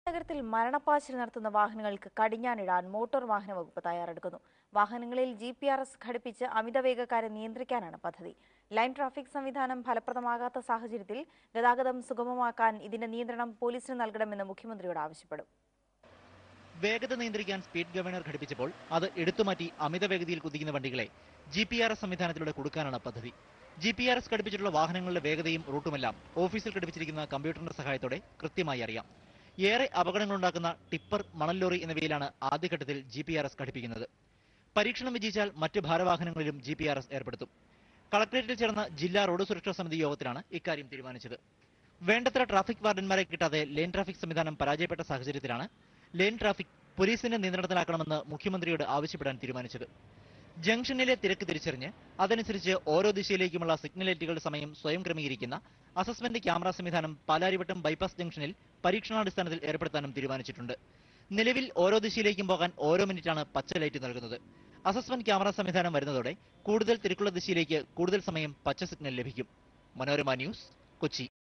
നഗരത്തിൽ മരണപ്പാച്ചിൽ നടത്തുന്ന വാഹനങ്ങൾക്ക് കടിഞ്ഞാണിടാൻ മോട്ടോർ വാഹന വകുപ്പ് തയ്യാറെടുക്കുന്നു വാഹനങ്ങളിൽ ജി പി ആർ എസ് ഘടിപ്പിച്ച് അമിതവേഗക്കാരെ നിയന്ത്രിക്കാനാണ് പദ്ധതി ലൈൻ ട്രാഫിക് സംവിധാനം ഫലപ്രദമാകാത്ത സാഹചര്യത്തിൽ ഗതാഗതം സുഗമമാക്കാൻ ഇതിന്റെ നിയന്ത്രണം പോലീസിന് നൽകണമെന്ന് മുഖ്യമന്ത്രിയോട് ആവശ്യപ്പെടും വേഗത നിയന്ത്രിക്കാൻ സ്പീഡ് ഗവർണർ ഘടിപ്പിച്ചപ്പോൾ അത് എടുത്തുമാറ്റി അമിത വേഗതയിൽ കുതിക്കുന്ന വണ്ടികളെ ജി പി ആർ എസ് സംവിധാനത്തിലൂടെ കൊടുക്കാനാണ് പദ്ധതി ജി പി ആർ എസ് ഘടിപ്പിച്ചിട്ടുള്ള വാഹനങ്ങളുടെ വേഗതയും റൂട്ടുമെല്ലാം ഓഫീസിൽ ഘടിപ്പിച്ചിരിക്കുന്ന കമ്പ്യൂട്ടറിന്റെ സഹായത്തോടെ കൃത്യമായി അറിയാം ഏറെ അപകടങ്ങളുണ്ടാക്കുന്ന ടിപ്പർ മണൽ ലോറി എന്നിവയിലാണ് ആദ്യഘട്ടത്തിൽ ജി പി ആർ എസ് ഘടിപ്പിക്കുന്നത് പരീക്ഷണം വിജയിച്ചാൽ മറ്റ് ഭാരവാഹനങ്ങളിലും ജി പി ആർ എസ് ഏർപ്പെടുത്തും കളക്ടറേറ്റിൽ ചേർന്ന ജില്ലാ റോഡ് സുരക്ഷാ സമിതി യോഗത്തിലാണ് ഇക്കാര്യം തീരുമാനിച്ചത് വേണ്ടത്ര ട്രാഫിക് വാർഡന്മാരെ കിട്ടാതെ ലെയിൻ ട്രാഫിക് സംവിധാനം പരാജയപ്പെട്ട സാഹചര്യത്തിലാണ് ലെയിൻ ട്രാഫിക് പോലീസിന്റെ നിയന്ത്രണത്തിലാക്കണമെന്ന് മുഖ്യമന്ത്രിയോട് ആവശ്യപ്പെടാൻ തീരുമാനിച്ചത് ജംഗ്ഷനിലെ തിരക്ക് തിരിച്ചറിഞ്ഞ് അതനുസരിച്ച് ഓരോ ദിശയിലേക്കുമുള്ള സിഗ്നലേറ്റുകളുടെ സമയം സ്വയം ക്രമീകരിക്കുന്ന അസസ്മെന്റ് ക്യാമറ സംവിധാനം പാലാരിവട്ടം ബൈപ്പാസ് ജംഗ്ഷനിൽ പരീക്ഷണാടിസ്ഥാനത്തിൽ ഏർപ്പെടുത്താനും തീരുമാനിച്ചിട്ടുണ്ട് നിലവിൽ ഓരോ ദിശയിലേക്കും പോകാൻ ഓരോ മിനിറ്റാണ് പച്ച ലൈറ്റ് നൽകുന്നത് അസസ്മെന്റ് ക്യാമറ സംവിധാനം വരുന്നതോടെ കൂടുതൽ തിരക്കുള്ള ദിശയിലേക്ക് കൂടുതൽ സമയം പച്ച സിഗ്നൽ ലഭിക്കും മനോരമ ന്യൂസ് കൊച്ചി